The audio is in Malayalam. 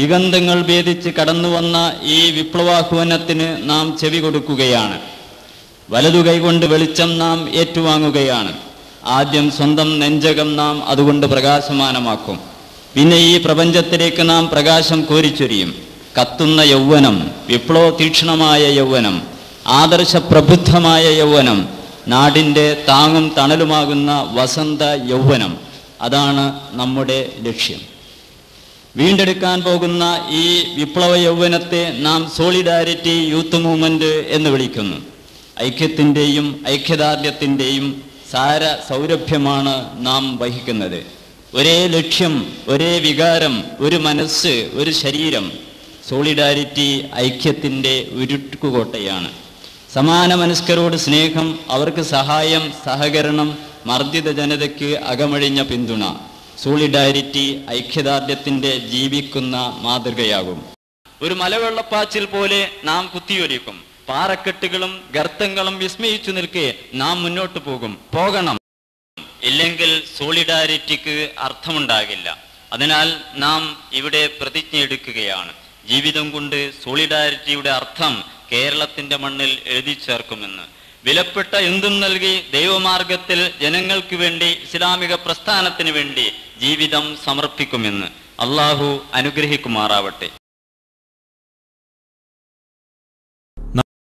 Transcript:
ദിഗന്ധങ്ങൾ ഭേദിച്ച് കടന്നു വന്ന ഈ വിപ്ലവാഹ്വാനത്തിന് നാം ചെവി കൊടുക്കുകയാണ് വലതു കൈകൊണ്ട് വെളിച്ചം നാം ഏറ്റുവാങ്ങുകയാണ് ആദ്യം സ്വന്തം നെഞ്ചകം നാം അതുകൊണ്ട് പ്രകാശമാനമാക്കും പിന്നെ ഈ പ്രപഞ്ചത്തിലേക്ക് നാം പ്രകാശം കോരിച്ചൊരിയും കത്തുന്ന യൗവനം വിപ്ലവ തീക്ഷണമായ യൗവനം ആദർശപ്രബുദ്ധമായ യൗവനം നാടിൻ്റെ താങ്ങും തണലുമാകുന്ന വസന്ത യൗവനം അതാണ് നമ്മുടെ ലക്ഷ്യം വീണ്ടെടുക്കാൻ പോകുന്ന ഈ വിപ്ലവ യൗവനത്തെ നാം സോളിഡാരിറ്റി യൂത്ത് മൂവ്മെന്റ് എന്ന് വിളിക്കുന്നു ഐക്യത്തിൻ്റെയും ഐക്യദാർഢ്യത്തിൻ്റെയും സാര സൗരഭ്യമാണ് നാം വഹിക്കുന്നത് ഒരേ ലക്ഷ്യം ഒരേ വികാരം ഒരു മനസ്സ് ഒരു ശരീരം സോളിഡാരിറ്റി ഐക്യത്തിൻ്റെ ഉരുട്ടുകോട്ടയാണ് സമാന മനസ്കരോട് സ്നേഹം അവർക്ക് സഹായം സഹകരണം മർദ്ദിത ജനതയ്ക്ക് അകമഴിഞ്ഞ പിന്തുണ സോളിഡാരിറ്റി ഐക്യദാർഢ്യത്തിൻ്റെ ജീവിക്കുന്ന മാതൃകയാകും ഒരു മലവെള്ളപ്പാച്ചിൽ പോലെ നാം കുത്തിയൊലിക്കും പാറക്കെട്ടുകളും ഗർത്തങ്ങളും വിസ്മയിച്ചു നിൽക്കെ നാം മുന്നോട്ട് പോകും പോകണം ഇല്ലെങ്കിൽ സോളിഡാരിറ്റിക്ക് അർത്ഥമുണ്ടാകില്ല അതിനാൽ നാം ഇവിടെ പ്രതിജ്ഞ എടുക്കുകയാണ് ജീവിതം കൊണ്ട് സോളിഡാരിറ്റിയുടെ അർത്ഥം കേരളത്തിന്റെ മണ്ണിൽ എഴുതി ചേർക്കുമെന്ന് വിലപ്പെട്ട എന്തും നൽകി ദൈവമാർഗത്തിൽ ജനങ്ങൾക്ക് വേണ്ടി ഇസ്ലാമിക പ്രസ്ഥാനത്തിന് വേണ്ടി ജീവിതം സമർപ്പിക്കുമെന്ന് അള്ളാഹു അനുഗ്രഹിക്കുമാറാവട്ടെ